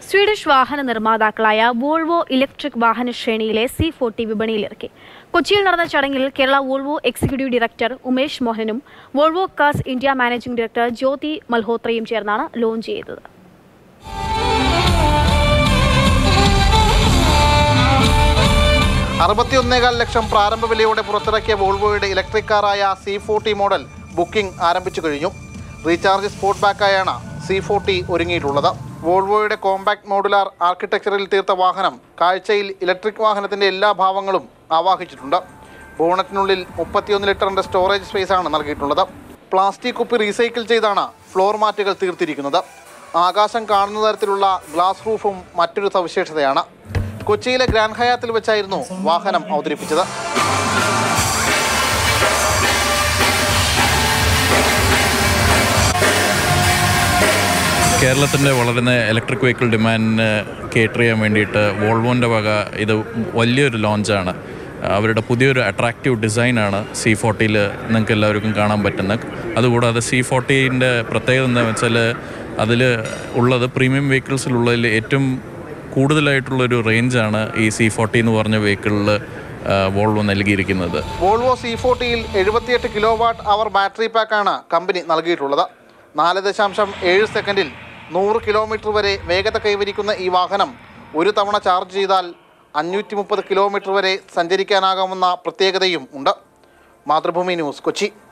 Swedish വാഹന നിർമ്മാതാക്കളായ Volvo electric വാഹന ശ്രേണിയിലെ സി ഫോർട്ടി വിപണിയിലിറക്കി കൊച്ചിയിൽ നടന്ന ചടങ്ങിൽ Kerala Volvo executive director Umesh മോഹനും Volvo cars India managing director Jyoti മൽഹോത്രയും ചേർന്നാണ് ലോഞ്ച് ചെയ്തത് അറുപത്തിയൊന്നേകാൽ ലക്ഷം പ്രാരംഭ വിലയോടെ പുറത്തിറക്കിയ വോൾവോയുടെ ഇലക്ട്രിക് കാറായ സി ഫോർട്ടി മോഡൽ ബുക്കിംഗ് ആരംഭിച്ചു കഴിഞ്ഞു റീചാർജ് സ്പോർട്ട് ബാക്കായാണ് സി ഫോർട്ടി ഒരുങ്ങിയിട്ടുള്ളത് വോൾവോയുടെ കോമ്പാക്ട് മോഡുലാർ ആർക്കിടെക്ചറിൽ തീർത്ത വാഹനം കാഴ്ചയിൽ ഇലക്ട്രിക് വാഹനത്തിന്റെ എല്ലാ ഭാവങ്ങളും ആവാഹിച്ചിട്ടുണ്ട് ബോണറ്റിനുള്ളിൽ മുപ്പത്തിയൊന്ന് ലിറ്ററിന്റെ സ്റ്റോറേജ് സ്പേസാണ് നൽകിയിട്ടുള്ളത് പ്ലാസ്റ്റിക് കുപ്പി റീസൈക്കിൾ ചെയ്താണ് ഫ്ലോർ മാറ്റുകൾ തീർത്തിരിക്കുന്നത് ആകാശം കാണുന്ന തരത്തിലുള്ള ഗ്ലാസ് റൂഫും മറ്റൊരു സവിശേഷതയാണ് കൊച്ചിയിലെ ഗ്രാൻഡ് ഹയാത്തിൽ വെച്ചായിരുന്നു വാഹനം അവതരിപ്പിച്ചത് കേരളത്തിൻ്റെ വളരുന്ന ഇലക്ട്രിക് വെഹിക്കിൾ ഡിമാൻഡിന് കേറ്റർ ചെയ്യാൻ വേണ്ടിയിട്ട് വോൾവോൻ്റെ വക ഇത് വലിയൊരു ലോഞ്ചാണ് അവരുടെ പുതിയൊരു അട്രാക്റ്റീവ് ഡിസൈനാണ് സി ഫോർട്ടിയിൽ നിങ്ങൾക്ക് എല്ലാവർക്കും കാണാൻ പറ്റുന്നത് അതുകൂടാതെ സി ഫോർട്ടീൻ്റെ പ്രത്യേകത എന്താണെന്ന് വെച്ചാൽ അതിൽ ഉള്ളത് പ്രീമിയം വെഹിക്കിൾസിലുള്ളതിൽ ഏറ്റവും കൂടുതലായിട്ടുള്ളൊരു റേഞ്ചാണ് ഈ സി ഫോർട്ടി എന്ന് പറഞ്ഞ വെഹിക്കിളിൽ വോൾവോ നൽകിയിരിക്കുന്നത് വോൾവോ സി ഫോർട്ടിയിൽ എഴുപത്തിയെട്ട് കിലോ വാട്ട് അവർ ബാറ്ററി പാക്കാണ് കമ്പനി നൽകിയിട്ടുള്ളത് നാല് ദശാംശം ഏഴ് സെക്കൻഡിൽ നൂറ് കിലോമീറ്റർ വരെ വേഗത കൈവരിക്കുന്ന ഈ വാഹനം ഒരു തവണ ചാർജ് ചെയ്താൽ അഞ്ഞൂറ്റി മുപ്പത് കിലോമീറ്റർ വരെ സഞ്ചരിക്കാനാകാവുന്ന പ്രത്യേകതയും ഉണ്ട് മാതൃഭൂമി ന്യൂസ് കൊച്ചി